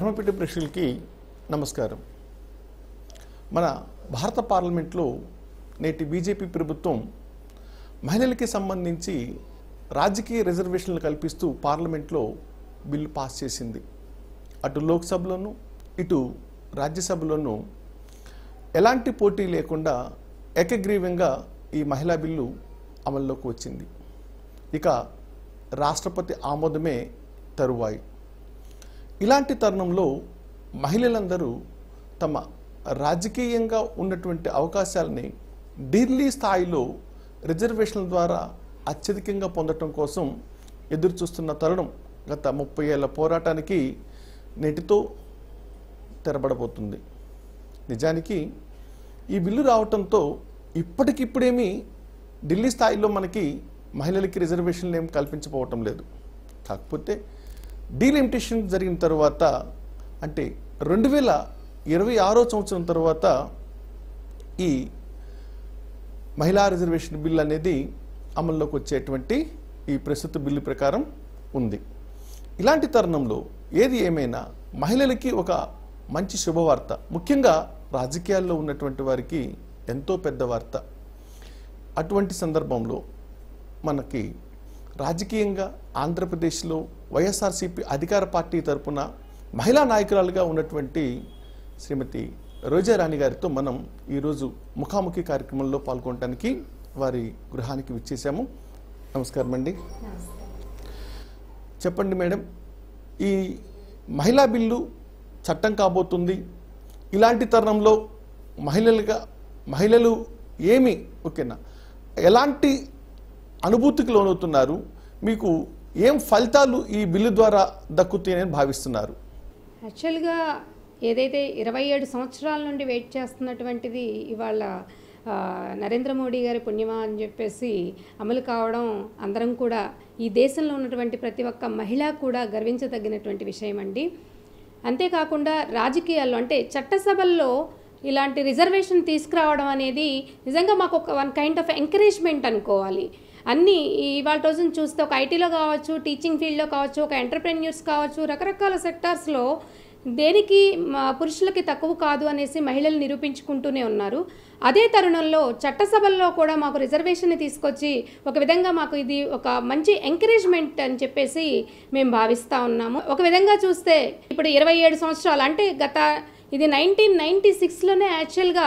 ధర్మపీఠ ప్రేక్షకులకి నమస్కారం మన భారత పార్లమెంట్లో నేటి బీజేపీ ప్రభుత్వం మహిళలకి సంబంధించి రాజకీయ రిజర్వేషన్లు కల్పిస్తూ పార్లమెంట్లో బిల్లు పాస్ చేసింది అటు లోక్సభలోను ఇటు రాజ్యసభలోనూ ఎలాంటి పోటీ లేకుండా ఏకగ్రీవంగా ఈ మహిళా బిల్లు అమల్లోకి వచ్చింది ఇక రాష్ట్రపతి ఆమోదమే తరువాయి ఇలాంటి తరుణంలో మహిళలందరూ తమ రాజకీయంగా ఉన్నటువంటి అవకాశాలని ఢిల్లీ స్థాయిలో రిజర్వేషన్ల ద్వారా అత్యధికంగా పొందటం కోసం ఎదురు చూస్తున్న తరుణం గత ముప్పై ఏళ్ల పోరాటానికి నేటితో తెరబడబోతుంది నిజానికి ఈ బిల్లు రావటంతో ఇప్పటికిప్పుడేమీ ఢిల్లీ స్థాయిలో మనకి మహిళలకి రిజర్వేషన్లు ఏం కల్పించబోవటం లేదు కాకపోతే డీలిమిటేషన్ జరిగిన తర్వాత అంటే రెండు వేల ఇరవై ఆరో సంవత్సరం తర్వాత ఈ మహిళా రిజర్వేషన్ బిల్ అనేది అమల్లోకి వచ్చేటువంటి ఈ ప్రస్తుత బిల్లు ప్రకారం ఉంది ఇలాంటి తరుణంలో ఏది ఏమైనా మహిళలకి ఒక మంచి శుభవార్త ముఖ్యంగా రాజకీయాల్లో ఉన్నటువంటి వారికి ఎంతో పెద్ద వార్త అటువంటి సందర్భంలో మనకి రాజకీయంగా ఆంధ్రప్రదేశ్లో వైఎస్ఆర్సీపీ అధికార పార్టీ తరపున మహిళా నాయకురాలుగా ఉన్నటువంటి శ్రీమతి రోజారాణి గారితో మనం ఈరోజు ముఖాముఖి కార్యక్రమంలో పాల్గొనడానికి వారి గృహానికి విచ్చేసాము నమస్కారం అండి చెప్పండి మేడం ఈ మహిళా బిల్లు చట్టం కాబోతుంది ఇలాంటి తరుణంలో మహిళలుగా మహిళలు ఏమి ఓకేనా ఎలాంటి అనుభూతికి లోనవుతున్నారు మీకు ఏం ఫలితాలు ఈ బిల్లు ద్వారా దక్కుతాయని భావిస్తున్నారు యాక్చువల్గా ఏదైతే ఇరవై ఏడు సంవత్సరాల నుండి వెయిట్ చేస్తున్నటువంటిది ఇవాళ ఆ, నరేంద్ర మోడీ గారి పుణ్యమా అని చెప్పేసి అమలు కావడం అందరం కూడా ఈ దేశంలో ఉన్నటువంటి ప్రతి ఒక్క మహిళ కూడా గర్వించదగినటువంటి విషయం అండి అంతేకాకుండా రాజకీయాల్లో అంటే చట్టసభల్లో ఇలాంటి రిజర్వేషన్ తీసుకురావడం అనేది నిజంగా మాకు ఒక వన్ కైండ్ ఆఫ్ ఎంకరేజ్మెంట్ అనుకోవాలి అన్నీ ఇవాళ రోజున చూస్తే ఒక ఐటీలో కావచ్చు టీచింగ్ ఫీల్డ్లో కావచ్చు ఒక ఎంటర్ప్రెన్యూర్స్ కావచ్చు రకరకాల సెక్టార్స్లో దేనికి మా పురుషులకి తక్కువ కాదు అనేసి మహిళలు నిరూపించుకుంటూనే ఉన్నారు అదే తరుణంలో చట్టసభల్లో కూడా మాకు రిజర్వేషన్ తీసుకొచ్చి ఒక విధంగా మాకు ఇది ఒక మంచి ఎంకరేజ్మెంట్ అని చెప్పేసి మేము భావిస్తూ ఉన్నాము ఒక విధంగా చూస్తే ఇప్పుడు ఇరవై ఏడు సంవత్సరాలు అంటే గత ఇది నైన్టీన్ నైంటీ సిక్స్లోనే యాక్చువల్గా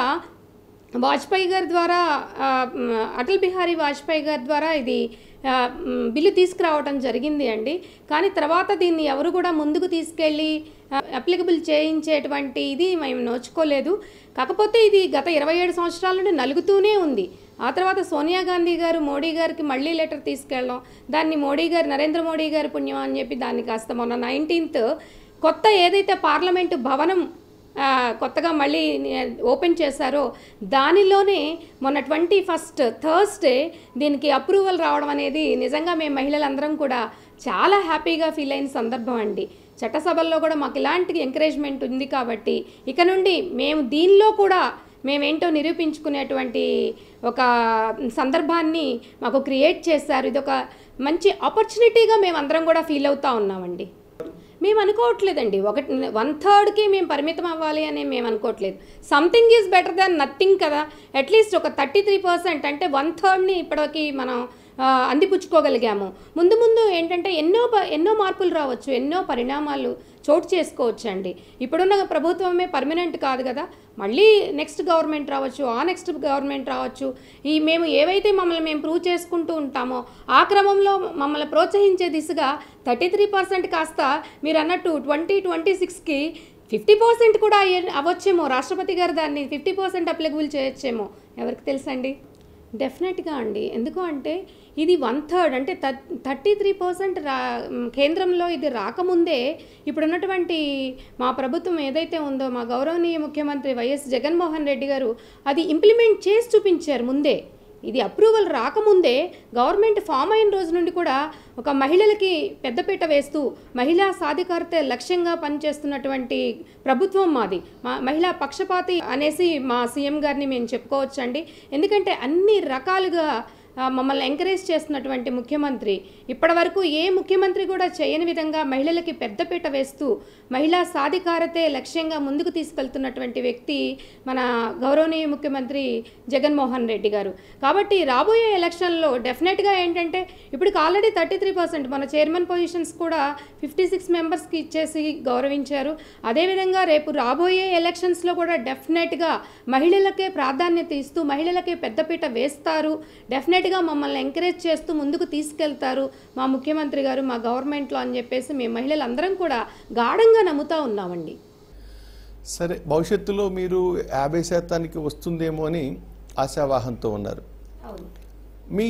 వాజ్పేయి గారి ద్వారా ఆ, మ్, అటల్ బిహారీ వాజ్పేయి గారి ద్వారా ఇది ఆ, మ్, బిల్లు తీసుకురావడం జరిగింది అండి కానీ తర్వాత దీన్ని ఎవరు కూడా ముందుకు తీసుకెళ్ళి అప్లికబుల్ చేయించేటువంటి ఇది మేము నోచుకోలేదు కాకపోతే ఇది గత ఇరవై ఏడు సంవత్సరాల నుండి నలుగుతూనే ఉంది ఆ తర్వాత సోనియా గాంధీ గారు మోడీ గారికి మళ్ళీ లెటర్ తీసుకెళ్ళడం దాన్ని మోడీ గారు నరేంద్ర మోడీ గారి పుణ్యం అని చెప్పి దాన్ని కాస్త మొన్న నైన్టీన్త్ కొత్త ఏదైతే పార్లమెంటు భవనం ఆ, కొత్తగా మళ్ళీ ఓపెన్ చేశారో దానిలోనే మొన్న ట్వంటీ ఫస్ట్ థర్స్డే దీనికి అప్రూవల్ రావడం అనేది నిజంగా మేము మహిళలందరం కూడా చాలా హ్యాపీగా ఫీల్ అయిన సందర్భం అండి చట్టసభల్లో కూడా మాకు ఇలాంటి ఎంకరేజ్మెంట్ ఉంది కాబట్టి ఇక నుండి మేము దీనిలో కూడా మేమేంటో నిరూపించుకునేటువంటి ఒక సందర్భాన్ని మాకు క్రియేట్ చేశారు ఇది ఒక మంచి ఆపర్చునిటీగా మేము అందరం కూడా ఫీల్ అవుతా ఉన్నామండి మేము అనుకోవట్లేదండి ఒకటి వన్ థర్డ్కి మేము పరిమితం అవ్వాలి అని మేము అనుకోవట్లేదు something is better than nothing కదా అట్లీస్ట్ ఒక థర్టీ త్రీ పర్సెంట్ అంటే వన్ థర్డ్ని ఇప్పటికి మనం ఆ, అందిపుచ్చుకోగలిగాము ముందు ముందు ఏంటంటే ఎన్నో ప- ఎన్నో మార్పులు రావచ్చు ఎన్నో పరిణామాలు చోటు చేసుకోవచ్చు అండి ఇప్పుడున్న ప్రభుత్వమే పర్మనెంట్ కాదు కదా మళ్ళీ నెక్స్ట్ గవర్నమెంట్ రావచ్చు ఆ నెక్స్ట్ గవర్నమెంట్ రావచ్చు ఈ మేము ఏవైతే మమ్మల్ని మేము ప్రూవ్ చేసుకుంటూ ఉంటామో ఆ క్రమంలో మమ్మల్ని ప్రోత్సహించే దిశగా థర్టీ త్రీ పర్సెంట్ కాస్త మీరు అన్నట్టు ట్వంటీ ట్వంటీ సిక్స్కి ఫిఫ్టీ పర్సెంట్ కూడా అయ్యే అవ్వచ్చేమో రాష్ట్రపతి గారు దాన్ని ఫిఫ్టీ పర్సెంట్ అప్లికబుల్ చేయొచ్చేమో ఎవరికి తెలుసండి డెఫినెట్గా అండి ఎందుకు అంటే ఇది వన్ థర్డ్ అంటే థర్టీ త్రీ పర్సెంట్ రా మ్, కేంద్రంలో ఇది రాకముందే ఇప్పుడున్నటువంటి మా ప్రభుత్వం ఏదైతే ఉందో మా గౌరవనీయ ముఖ్యమంత్రి వైఎస్ జగన్మోహన్ రెడ్డి గారు అది ఇంప్లిమెంట్ చేసి చూపించారు ముందే ఇది అప్రూవల్ రాకముందే గవర్నమెంట్ ఫామ్ అయిన రోజు నుండి కూడా ఒక మహిళలకి పెద్దపీట వేస్తూ మహిళా సాధికారత లక్ష్యంగా పనిచేస్తున్నటువంటి ప్రభుత్వం మాది మా మహిళా పక్షపాతి అనేసి మా సీఎం గారిని మేము చెప్పుకోవచ్చండి ఎందుకంటే అన్ని రకాలుగా ఆ, మమ్మల్ని ఎంకరేజ్ చేస్తున్నటువంటి ముఖ్యమంత్రి ఇప్పటివరకు ఏ ముఖ్యమంత్రి కూడా చేయని విధంగా మహిళలకి పెద్దపీట వేస్తూ మహిళా సాధికారతే లక్ష్యంగా ముందుకు తీసుకెళ్తున్నటువంటి వ్యక్తి మన గౌరవనీయ ముఖ్యమంత్రి జగన్మోహన్ రెడ్డి గారు కాబట్టి రాబోయే ఎలక్షన్లో డెఫినెట్గా ఏంటంటే ఇప్పటికి ఆల్రెడీ థర్టీ త్రీ పర్సెంట్ మన చైర్మన్ పొజిషన్స్ కూడా ఫిఫ్టీ సిక్స్ మెంబర్స్కి ఇచ్చేసి గౌరవించారు అదేవిధంగా రేపు రాబోయే ఎలక్షన్స్లో కూడా డెఫినెట్గా మహిళలకే ప్రాధాన్యత ఇస్తూ మహిళలకే పెద్దపీట వేస్తారు డెఫినెట్గా మమ్మల్ని ఎంకరేజ్ చేస్తూ ముందుకు తీసుకెళ్తారు మా ముఖ్యమంత్రి గారు మా గవర్నమెంట్లో అని చెప్పేసి మేము మహిళలందరం కూడా గాఢంగా నమ్ముతా ఉన్నామండి సరే భవిష్యత్తులో మీరు యాభై శాతానికి వస్తుందేమో అని ఆశావాహంతో ఉన్నారు అవును మీ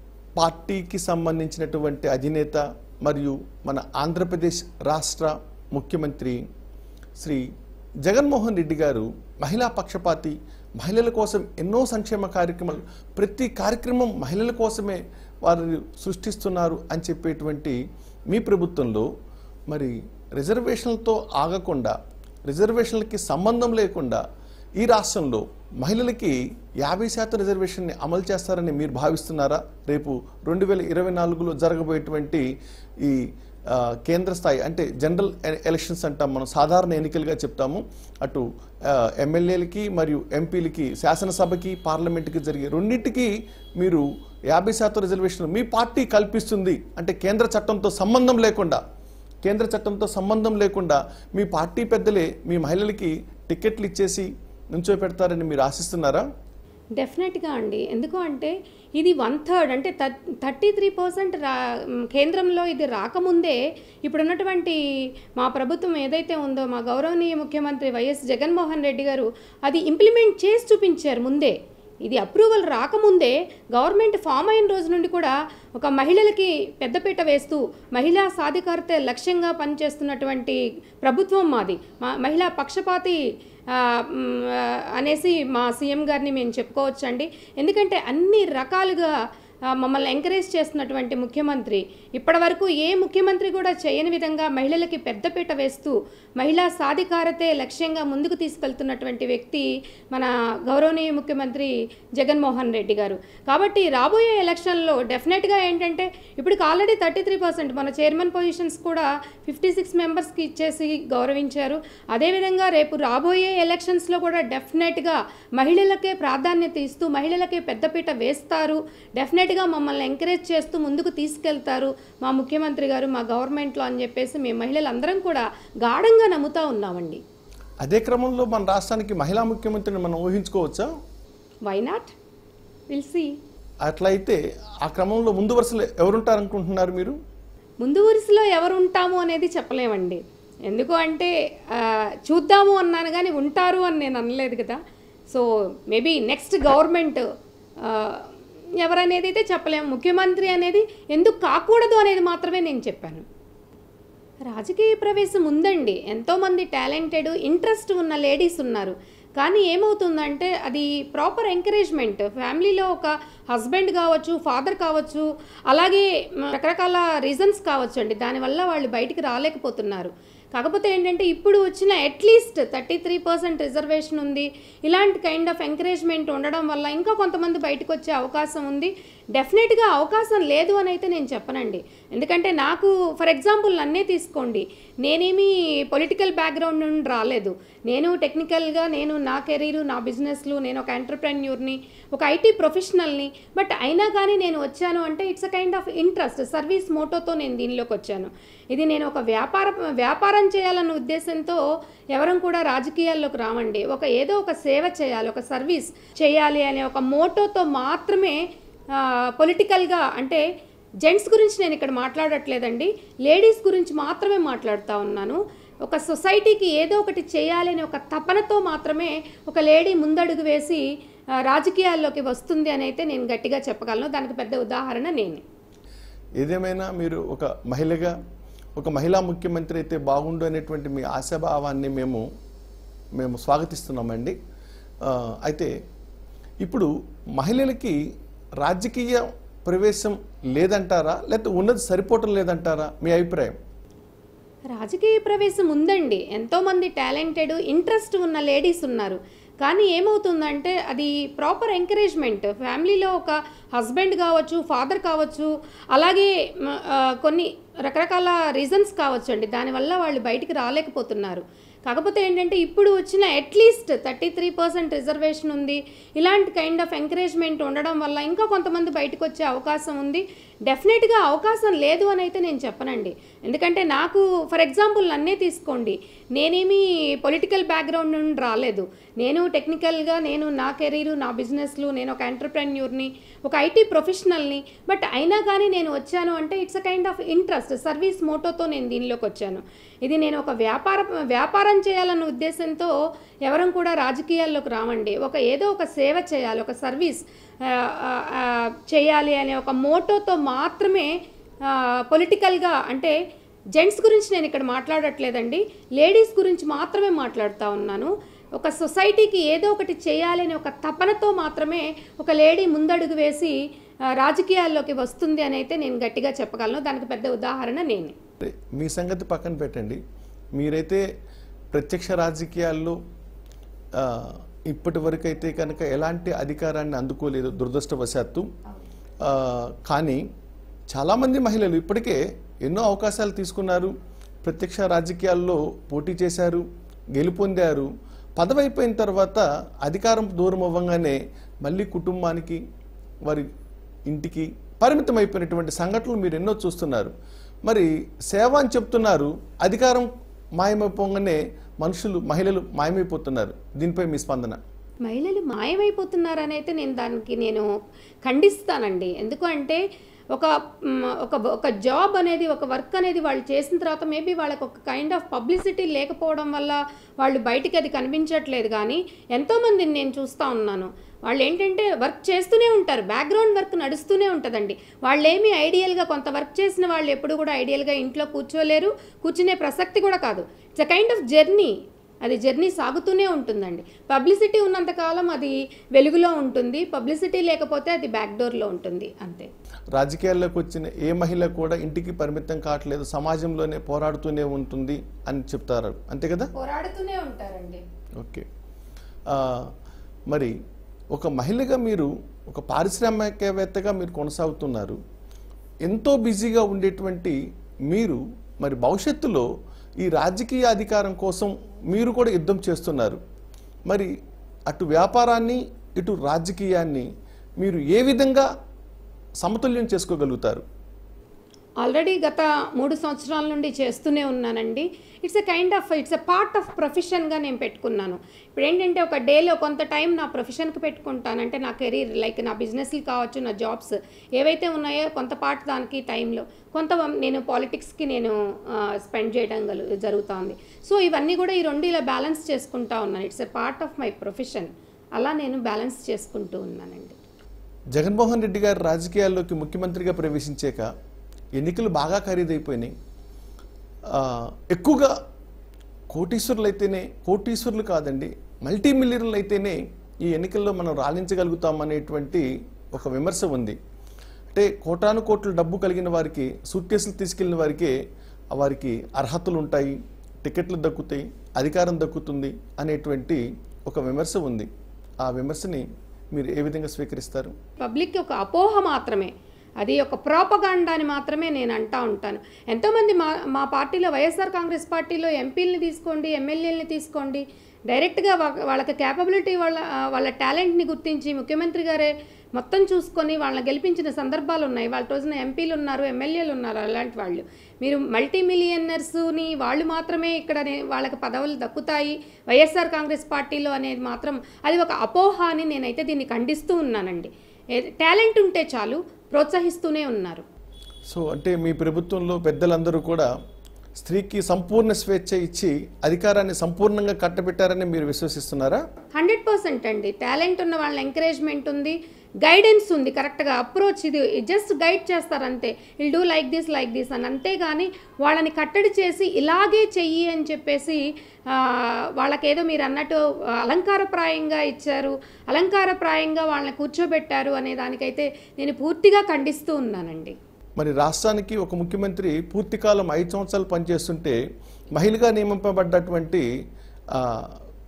పార్టీకి సంబంధించినటువంటి అధినేత మరియు మన ఆంధ్రప్రదేశ్ రాష్ట్ర ముఖ్యమంత్రి శ్రీ జగన్మోహన్ రెడ్డి గారు మహిళా పక్షపాతి మహిళల కోసం ఎన్నో సంక్షేమ కార్యక్రమాలు ప్రతి కార్యక్రమం మహిళల కోసమే వారు సృష్టిస్తున్నారు అని చెప్పేటువంటి మీ ప్రభుత్వంలో మరి రిజర్వేషన్లతో ఆగకుండా రిజర్వేషన్లకి సంబంధం లేకుండా ఈ రాష్ట్రంలో మహిళలకి యాభై శాతం రిజర్వేషన్ని అమలు చేస్తారని మీరు భావిస్తున్నారా రేపు రెండు వేల ఇరవై నాలుగులో జరగబోయేటువంటి ఈ ఆ, కేంద్ర స్థాయి అంటే జనరల్ ఎ- ఎలక్షన్స్ అంటాం మనం సాధారణ ఎన్నికలుగా చెప్తాము అటు ఆ, ఎమ్మెల్యేలకి మరియు ఎంపీలకి శాసనసభకి పార్లమెంట్కి జరిగే రెండింటికి మీరు యాభై శాతం రిజర్వేషన్ మీ పార్టీ కల్పిస్తుంది అంటే కేంద్ర చట్టంతో సంబంధం లేకుండా కేంద్ర చట్టంతో సంబంధం లేకుండా మీ పార్టీ పెద్దలే మీ మహిళలకి టికెట్లు ఇచ్చేసి నుంచో పెడతారని మీరు ఆశిస్తున్నారా డెఫినెట్గా అండి ఎందుకు అంటే ఇది వన్ థర్డ్ అంటే థర్టీ త్రీ పర్సెంట్ రా మ్, కేంద్రంలో ఇది రాకముందే ఇప్పుడున్నటువంటి మా ప్రభుత్వం ఏదైతే ఉందో మా గౌరవనీయ ముఖ్యమంత్రి వైఎస్ జగన్మోహన్ రెడ్డి గారు అది ఇంప్లిమెంట్ చేసి చూపించారు ముందే ఇది అప్రూవల్ రాకముందే గవర్నమెంట్ ఫామ్ అయిన రోజు నుండి కూడా ఒక మహిళలకి పెద్దపీట వేస్తూ మహిళా సాధికారత లక్ష్యంగా పనిచేస్తున్నటువంటి ప్రభుత్వం మాది మా మహిళా పక్షపాతి ఆ, మ్, ఆ, అనేసి మా సీఎం గారిని మేము చెప్పుకోవచ్చండి ఎందుకంటే అన్ని రకాలుగా ఆ, మమ్మల్ని ఎంకరేజ్ చేస్తున్నటువంటి ముఖ్యమంత్రి ఇప్పటివరకు ఏ ముఖ్యమంత్రి కూడా చేయని విధంగా మహిళలకి పెద్దపీట వేస్తూ మహిళా సాధికారతే లక్ష్యంగా ముందుకు తీసుకెళ్తున్నటువంటి వ్యక్తి మన గౌరవనీయ ముఖ్యమంత్రి జగన్మోహన్ రెడ్డి గారు కాబట్టి రాబోయే ఎలక్షన్లో డెఫినెట్గా ఏంటంటే ఇప్పటికి ఆల్రెడీ థర్టీ త్రీ పర్సెంట్ మన చైర్మన్ పొజిషన్స్ కూడా ఫిఫ్టీ సిక్స్ మెంబర్స్కి ఇచ్చేసి గౌరవించారు అదేవిధంగా రేపు రాబోయే ఎలక్షన్స్లో కూడా డెఫినెట్గా మహిళలకే ప్రాధాన్యత ఇస్తూ మహిళలకే పెద్దపీట వేస్తారు డెఫినెట్గా మమ్మల్ని ఎంకరేజ్ చేస్తూ ముందుకు తీసుకెళ్తారు మా ముఖ్యమంత్రి గారు మా గవర్నమెంట్లో అని చెప్పేసి మేము మహిళలందరం కూడా గాఢంగా నమ్ముతా ఉన్నామండి అదే క్రమంలో మన రాష్ట్రానికి మహిళా ముఖ్యమంత్రిని మనం ఊహించుకోవచ్చా వై నాట్ విల్ సీ అట్లయితే ఆ క్రమంలో ముందు వరుసలో ఎవరుంటారనుకుంటున్నారు మీరు ముందు వరుసలో ఎవరు ఉంటాము అనేది చెప్పలేమండి ఎందుకు అంటే ఆ, చూద్దాము అన్నాను కానీ ఉంటారు అని నేను అనలేదు కదా సో మేబీ నెక్స్ట్ గవర్నమెంట్ ఎవరనేది అయితే చెప్పలేము ముఖ్యమంత్రి అనేది ఎందుకు కాకూడదు అనేది మాత్రమే నేను చెప్పాను రాజకీయ ప్రవేశం ఉందండి ఎంతోమంది టాలెంటెడ్ ఇంట్రెస్ట్ ఉన్న లేడీస్ ఉన్నారు కానీ ఏమవుతుందంటే అది ప్రాపర్ ఎంకరేజ్మెంట్ ఫ్యామిలీలో ఒక హస్బెండ్ కావచ్చు ఫాదర్ కావచ్చు అలాగే మ, రకరకాల రీజన్స్ కావచ్చు అండి దానివల్ల వాళ్ళు బయటికి రాలేకపోతున్నారు కాకపోతే ఏంటంటే ఇప్పుడు వచ్చిన at least thirty three percent reservation ఉంది ఇలాంటి కైండ్ ఆఫ్ ఎంకరేజ్మెంట్ ఉండడం వల్ల ఇంకా కొంతమంది బయటకు వచ్చే అవకాశం ఉంది డెఫినెట్గా అవకాశం లేదు అని అయితే నేను చెప్పనండి ఎందుకంటే నాకు ఫర్ ఎగ్జాంపుల్ నన్నే తీసుకోండి నేనేమి పొలిటికల్ బ్యాక్గ్రౌండ్ నుండి రాలేదు నేను టెక్నికల్గా నేను నా కెరీరు నా బిజినెస్లు నేను ఒక ఎంటర్ప్రెన్యూర్ని ఒక ఐటీ ప్రొఫెషనల్ని బట్ అయినా కానీ నేను వచ్చాను అంటే it's a kind of interest service మోటోతో నేను దీనిలోకి వచ్చాను ఇది నేను ఒక వ్యాపార వ్యాపారం చేయాలన్న ఉద్దేశంతో ఎవరం కూడా రాజకీయాల్లోకి రావండి ఒక ఏదో ఒక సేవ చేయాలి ఒక సర్వీస్ చేయాలి అనే ఒక మోటోతో మాత్రమే పొలిటికల్గా అంటే జెంట్స్ గురించి నేను ఇక్కడ మాట్లాడట్లేదండి లేడీస్ గురించి మాత్రమే మాట్లాడుతూ ఉన్నాను ఒక సొసైటీకి ఏదో ఒకటి చేయాలి అనే ఒక తపనతో మాత్రమే ఒక లేడీ ముందడుగు వేసి ఆ, రాజకీయాల్లోకి వస్తుంది అని అయితే నేను గట్టిగా చెప్పగలను దానికి పెద్ద ఉదాహరణ నేనే ఏదేమైనా మీరు ఒక మహిళగా ఒక మహిళా ముఖ్యమంత్రి అయితే బాగుండు అనేటువంటి మీ ఆశాభావాన్ని మేము మేము స్వాగతిస్తున్నామండి ఆ, అయితే ఇప్పుడు మహిళలకి రాజకీయ ప్రవేశం లేదంటారా లేకపోతే ఉన్నది సరిపోవటం లేదంటారా మీ అభిప్రాయం రాజకీయ ప్రవేశం ఉందండి ఎంతోమంది టాలెంటెడ్ ఇంట్రెస్ట్ ఉన్న లేడీస్ ఉన్నారు కానీ ఏమవుతుందంటే అది ప్రాపర్ ఎంకరేజ్మెంట్ ఫ్యామిలీలో ఒక హస్బెండ్ కావచ్చు ఫాదర్ కావచ్చు అలాగే మ, ఆ, కొన్ని రకరకాల రీజన్స్ కావచ్చు అండి దానివల్ల వాళ్ళు బయటికి రాలేకపోతున్నారు కాకపోతే ఏంటంటే ఇప్పుడు వచ్చిన at least thirty three percent reservation ఉంది ఇలాంటి కైండ్ ఆఫ్ ఎంకరేజ్మెంట్ ఉండడం వల్ల ఇంకా కొంతమంది బయటకు వచ్చే అవకాశం ఉంది డెఫినెట్గా అవకాశం లేదు అని అయితే నేను చెప్పనండి ఎందుకంటే నాకు ఫర్ ఎగ్జాంపుల్ నన్నే తీసుకోండి నేనేమి పొలిటికల్ బ్యాక్గ్రౌండ్ నుండి రాలేదు నేను టెక్నికల్గా నేను నా కెరీరు నా బిజినెస్లు నేను ఒక ఎంటర్ప్రెన్యూర్ని ఒక ఐటీ ప్రొఫెషనల్ని బట్ అయినా కానీ నేను వచ్చాను అంటే it's a kind of interest service మోటోతో నేను దీనిలోకి వచ్చాను ఇది నేను ఒక వ్యాపార వ్యాపారం చేయాలన్న ఉద్దేశంతో ఎవరం కూడా రాజకీయాల్లోకి రామండి ఒక ఏదో ఒక సేవ చేయాలి ఒక సర్వీస్ ఆ, ఆ, ఆ, చేయాలి అనే ఒక మోటోతో మాత్రమే పొలిటికల్గా అంటే జెంట్స్ గురించి నేను ఇక్కడ మాట్లాడట్లేదండి లేడీస్ గురించి మాత్రమే మాట్లాడుతూ ఉన్నాను ఒక సొసైటీకి ఏదో ఒకటి చేయాలి అనే ఒక తపనతో మాత్రమే ఒక లేడీ ముందడుగు వేసి ఆ, రాజకీయాల్లోకి వస్తుంది అని అయితే నేను గట్టిగా చెప్పగలను దానికి పెద్ద ఉదాహరణ నేనే అంటే మీ సంగతి పక్కన పెట్టండి మీరైతే ప్రత్యక్ష రాజకీయాల్లో ఆ, ఇప్పటి వరకు అయితే కనుక ఎలాంటి అధికారాన్ని అందుకోలేదు దురదృష్టవశాత్తు ఆ, కానీ చాలామంది మహిళలు ఇప్పటికే ఎన్నో అవకాశాలు తీసుకున్నారు ప్రత్యక్ష రాజకీయాల్లో పోటీ చేశారు గెలుపొందారు పదవి అయిపోయిన తర్వాత అధికారం దూరం అవ్వగానే మళ్ళీ కుటుంబానికి వారి ఇంటికి పరిమితం అయిపోయినటువంటి సంఘటనలు మీరు ఎన్నో చూస్తున్నారు మరి సేవ అని చెప్తున్నారు అధికారం మాయమైపోగానే మనుషులు మహిళలు మాయమైపోతున్నారు దీనిపై మీ స్పందన మహిళలు మాయమైపోతున్నారని అయితే నేను దానికి నేను ఖండిస్తానండి ఎందుకు అంటే ఒక మ్, ఒక ఒక జాబ్ అనేది ఒక వర్క్ అనేది వాళ్ళు చేసిన తర్వాత మేబీ వాళ్ళకి ఒక కైండ్ ఆఫ్ పబ్లిసిటీ లేకపోవడం వల్ల వాళ్ళు బయటికి అది కనిపించట్లేదు కానీ ఎంతోమందిని నేను చూస్తూ ఉన్నాను వాళ్ళు ఏంటంటే వర్క్ చేస్తూనే ఉంటారు బ్యాక్గ్రౌండ్ వర్క్ నడుస్తూనే ఉంటుందండి వాళ్ళు ఏమీ ఐడియల్గా కొంత వర్క్ చేసిన వాళ్ళు ఎప్పుడు కూడా ఐడియల్గా ఇంట్లో కూర్చోలేరు కూర్చునే ప్రసక్తి కూడా కాదు it's a kind of journey అది జర్నీ సాగుతూనే ఉంటుందండి పబ్లిసిటీ ఉన్నంతకాలం అది వెలుగులో ఉంటుంది పబ్లిసిటీ లేకపోతే అది బ్యాక్ డోర్లో ఉంటుంది అంతే రాజకీయాల్లోకి వచ్చిన ఏ మహిళ కూడా ఇంటికి పరిమితం కావట్లేదు సమాజంలోనే పోరాడుతూనే ఉంటుంది అని చెప్తారు అంతే కదా పోరాడుతూనే ఉంటారండి ఓకే ఆ, మరి ఒక మహిళగా మీరు ఒక పారిశ్రామికవేత్తగా మీరు కొనసాగుతున్నారు ఎంతో బిజీగా ఉండేటువంటి మీరు మరి భవిష్యత్తులో ఈ రాజకీయ అధికారం కోసం మీరు కూడా యుద్ధం చేస్తున్నారు మరి అటు వ్యాపారాన్ని ఇటు రాజకీయాన్ని మీరు ఏ విధంగా సమతుల్యం చేసుకోగలుగుతారు ఆల్రెడీ గత మూడు సంవత్సరాల నుండి చేస్తూనే ఉన్నానండి it's a kind of it's a part of ప్రొఫెషన్గా నేను పెట్టుకున్నాను ఇప్పుడు ఏంటంటే ఒక డేలో కొంత టైం నా ప్రొఫెషన్కి పెట్టుకుంటాను అంటే నా కెరీర్ లైక్ నా బిజినెస్లు కావచ్చు నా జాబ్స్ ఏవైతే ఉన్నాయో కొంత పార్ట్ దానికి టైంలో కొంత నేను పాలిటిక్స్కి నేను స్పెండ్ చేయడం గలు జరుగుతుంది సో ఇవన్నీ కూడా ఈ రెండు ఇలా బ్యాలెన్స్ చేసుకుంటా ఉన్నాను it's a part of my profession అలా నేను బ్యాలెన్స్ చేసుకుంటూ ఉన్నానండి జగన్మోహన్ రెడ్డి గారు రాజకీయాల్లోకి ముఖ్యమంత్రిగా ప్రవేశించాక ఎన్నికలు బాగా ఖరీదైపోయినాయి ఆ, ఎక్కువగా కోటీశ్వరులు అయితేనే కోటీశ్వరులు కాదండి మల్టీ మిలియన్లు అయితేనే ఈ ఎన్నికల్లో మనం రాణించగలుగుతాం అనేటువంటి ఒక విమర్శ ఉంది అంటే కోటాను కోట్ల డబ్బు కలిగిన వారికి సూట్ కేసులు తీసుకెళ్లిన వారికే వారికి అర్హతలు ఉంటాయి టికెట్లు దక్కుతాయి అధికారం దక్కుతుంది అనేటువంటి ఒక విమర్శ ఉంది ఆ విమర్శని మీరు ఏ విధంగా స్వీకరిస్తారు పబ్లిక్కి ఒక అపోహ మాత్రమే అది ఒక ప్రోపగాండా అని మాత్రమే నేను అంటా ఉంటాను ఎంతోమంది మా మా పార్టీలో వైఎస్ఆర్ కాంగ్రెస్ పార్టీలో ఎంపీలని తీసుకోండి ఎమ్మెల్యేలని తీసుకోండి డైరెక్ట్గా వా- వాళ్ళకి క్యాపబిలిటీ వాళ్ళ వాళ్ళ టాలెంట్ని గుర్తించి ముఖ్యమంత్రి గారే మొత్తం చూసుకొని వాళ్ళని గెలిపించిన సందర్భాలు ఉన్నాయి వాళ్ళ రోజున ఎంపీలు ఉన్నారు ఎమ్మెల్యేలు ఉన్నారు అలాంటి వాళ్ళు మీరు మల్టీ మిలియనర్స్ని వాళ్ళు మాత్రమే ఇక్కడ నే- వాళ్ళకి పదవులు దక్కుతాయి వైఎస్ఆర్ కాంగ్రెస్ పార్టీలో అనేది మాత్రం అది ఒక అపోహ అని నేనైతే దీన్ని ఖండిస్తూ ఉన్నానండి ఏ- టాలెంట్ ఉంటే చాలు ప్రోత్సహిస్తూనే ఉన్నారు సో అంటే మీ ప్రభుత్వంలో పెద్దలందరూ కూడా స్త్రీకి సంపూర్ణ స్వేచ్ఛ ఇచ్చి అధికారాన్ని సంపూర్ణంగా కట్టబెట్టారని మీరు విశ్వసిస్తున్నారా హండ్రెడ్ పర్సెంట్ అండి టాలెంట్ ఉన్న వాళ్ళ ఎంకరేజ్మెంట్ ఉంది గైడెన్స్ ఉంది కరెక్ట్గా అప్రోచ్ ఇది జస్ట్ గైడ్ చేస్తారు అంతే will do like this like this అని అంతేగాని వాళ్ళని కట్టడి చేసి ఇలాగే చెయ్యి అని చెప్పేసి ఆ, వాళ్ళకేదో మీరు అన్నట్టు ఆ, అలంకారప్రాయంగా ఇచ్చారు అలంకారప్రాయంగా వాళ్ళని కూర్చోబెట్టారు అనే దానికైతే నేను పూర్తిగా ఖండిస్తూ ఉన్నానండి మరి రాష్ట్రానికి ఒక ముఖ్యమంత్రి పూర్తికాలం ఐదు సంవత్సరాలు పనిచేస్తుంటే మహిళగా నియమింపబడ్డటువంటి ఆ,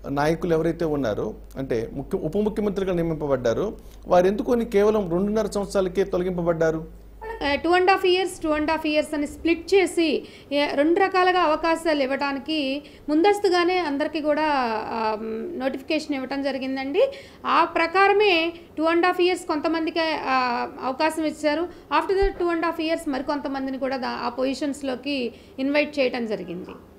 నాయకులు ఎవరైతే ఉన్నారో అంటే ముఖ్య ఉప ముఖ్యమంత్రిగా నియమింపబడ్డారో వారు ఎందుకొని కేవలం రెండున్నర సంవత్సరాలకే తొలగింపబడ్డారు two and half years two and half years అని స్ప్లిట్ చేసి ఏ- రెండు రకాలుగా అవకాశాలు ఇవ్వడానికి ముందస్తుగానే అందరికీ కూడా నోటిఫికేషన్ ఇవ్వటం జరిగిందండి ఆ ప్రకారమే టూ అండ్ హాఫ్ ఇయర్స్ కొంతమందికి ఆ, అవకాశం ఇచ్చారు after the two and half years మరికొంతమందిని కూడా దా- ఆ పొజిషన్స్లోకి ఇన్వైట్ చేయటం జరిగింది